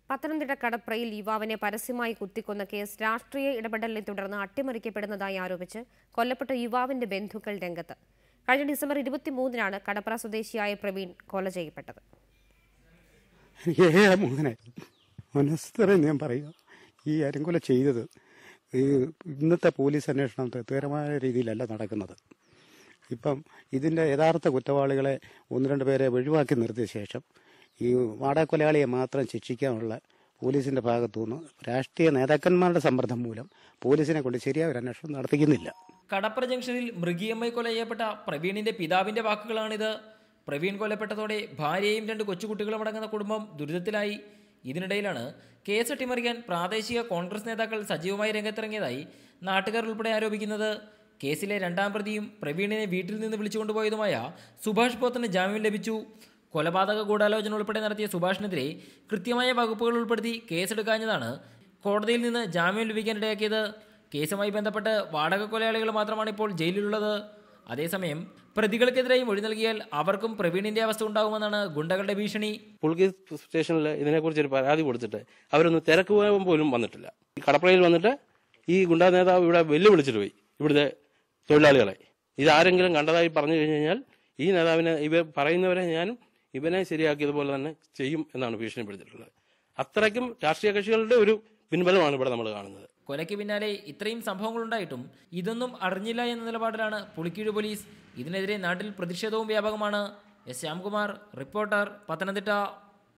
പത്തനംതിട്ട കടപ്രയിൽ യുവാവിനെ പരസ്യമായി കുത്തിക്കൊന്ന കേസ് രാഷ്ട്രീയ ഇടപെടലിനെ തുടർന്ന് അട്ടിമറിക്കപ്പെടുന്നതായി ആരോപിച്ച് കൊല്ലപ്പെട്ട യുവാവിന്റെ ബന്ധുക്കൾ രംഗത്ത് കഴിഞ്ഞ ഡിസംബർ ഇരുപത്തിമൂന്നിനാണ് കടപ്ര സ്വദേശിയായ പ്രവീൺ കൊല ചെയ്യപ്പെട്ടത് ഏ മോഹനെ മനസ്സറെ ഞാൻ പറയുക ഈ അരങ്കൊല ചെയ്തത് ഈ ഇന്നത്തെ പോലീസ് അന്വേഷണം തൃപ്തികരമായ രീതിയിലല്ല നടക്കുന്നത് ഇപ്പം ഇതിൻ്റെ യഥാർത്ഥ കുറ്റവാളികളെ ഒന്ന് രണ്ട് പേരെ ഒഴിവാക്കി നിർത്തിയ ശേഷം ഈ വാടകൊലയാളിയെ മാത്രം ശിക്ഷിക്കാനുള്ള പോലീസിൻ്റെ ഭാഗത്തുനിന്ന് രാഷ്ട്രീയ നേതാക്കന്മാരുടെ സമ്മർദ്ദം മൂലം പോലീസിനെ കൊണ്ട് ശരിയായ ഒരു അന്വേഷണം നടത്തിക്കുന്നില്ല കടപ്പുറ ജംഗ്ഷനിൽ മൃഗീയമായി കൊല ചെയ്യപ്പെട്ട പ്രവീണിന്റെ പിതാവിന്റെ വാക്കുകളാണിത് പ്രവീൺ കൊല്ലപ്പെട്ടതോടെ ഭാര്യയും രണ്ട് കൊച്ചുകുട്ടികളും അടങ്ങുന്ന കുടുംബം ദുരിതത്തിലായി ഇതിനിടയിലാണ് കേസ് അട്ടിമറിക്കാൻ പ്രാദേശിക കോൺഗ്രസ് നേതാക്കൾ സജീവമായി രംഗത്തിറങ്ങിയതായി നാട്ടുകാർ ഉൾപ്പെടെ ആരോപിക്കുന്നത് കേസിലെ രണ്ടാം പ്രതിയും പ്രവീണിനെ വീട്ടിൽ നിന്ന് വിളിച്ചുകൊണ്ടുപോയതുമായ സുഭാഷ് പോത്തിന് ജാമ്യം ലഭിച്ചു കൊലപാതക ഗൂഢാലോചന ഉൾപ്പെടെ നടത്തിയ സുഭാഷിനെതിരെ കൃത്യമായ വകുപ്പുകൾ ഉൾപ്പെടുത്തി കേസെടുക്കാഞ്ഞതാണ് കോടതിയിൽ നിന്ന് ജാമ്യം ലഭിക്കാനിടയാക്കിയത് കേസുമായി ബന്ധപ്പെട്ട് വാടക കൊലയാളികൾ മാത്രമാണ് ഇപ്പോൾ ജയിലിലുള്ളത് അതേസമയം പ്രതികൾക്കെതിരായി മൊഴി നൽകിയാൽ അവർക്കും പ്രവീണിന്റെ അവസ്ഥ ഉണ്ടാകുമെന്നാണ് ഗുണ്ടകളുടെ ഭീഷണി പുൽകീസ് സ്റ്റേഷനിൽ ഇതിനെക്കുറിച്ച് ഒരു പരാതി കൊടുത്തിട്ട് അവരൊന്ന് തിരക്ക് പോകാൻ പോലും വന്നിട്ടില്ല ഈ കടപ്പുറയിൽ വന്നിട്ട് ഈ ഗുണ്ടാ നേതാവ് ഇവിടെ വെല്ലുവിളിച്ചിട്ട് പോയി ഇവിടുത്തെ തൊഴിലാളികളെ ഇതാരെങ്കിലും കണ്ടതായി പറഞ്ഞു കഴിഞ്ഞു കഴിഞ്ഞാൽ ഈ നേതാവിനെ ഇവ പറയുന്നവരെ ഞാനും ഇവനെ ശരിയാക്കിയതുപോലെ തന്നെ ചെയ്യും എന്നാണ് ഭീഷണിപ്പെടുത്തിയിട്ടുള്ളത് അത്രയ്ക്കും രാഷ്ട്രീയ കക്ഷികളുടെ ഒരു പിൻബലമാണ് ഇവിടെ നമ്മൾ കാണുന്നത് കൊലയ്ക്ക് പിന്നാലെ ഇത്രയും സംഭവങ്ങളുണ്ടായിട്ടും ഇതൊന്നും അറിഞ്ഞില്ല എന്ന നിലപാടിലാണ് പുളിക്കീഴ് പോലീസ് ഇതിനെതിരെ നാട്ടിൽ പ്രതിഷേധവും വ്യാപകമാണ് എസ് ശ്യാംകുമാർ റിപ്പോർട്ടർ പത്തനംതിട്ട